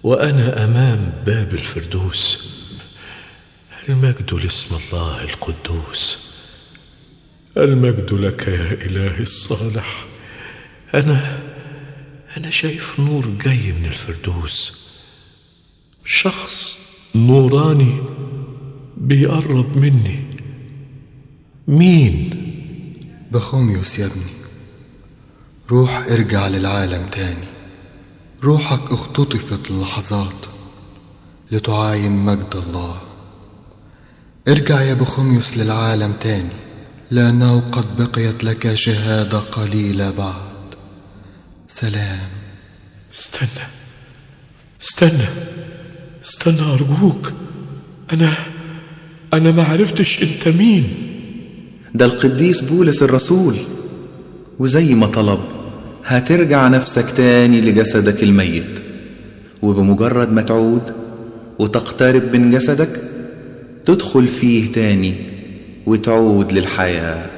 وأنا أمام باب الفردوس المجد لاسم الله القدوس المجد لك يا إلهي الصالح أنا أنا شايف نور جاي من الفردوس شخص نوراني بيقرب مني مين بخوميوس يا ابني روح ارجع للعالم تاني روحك اختطفت للحظات لتعاين مجد الله ارجع يا بخوميوس للعالم تاني لأنه قد بقيت لك شهادة قليلة بعد سلام استنى استنى استنى أرجوك أنا أنا ما عرفتش أنت مين ده القديس بولس الرسول وزي ما طلب هترجع نفسك تاني لجسدك الميت وبمجرد ما تعود وتقترب من جسدك تدخل فيه تاني وتعود للحياه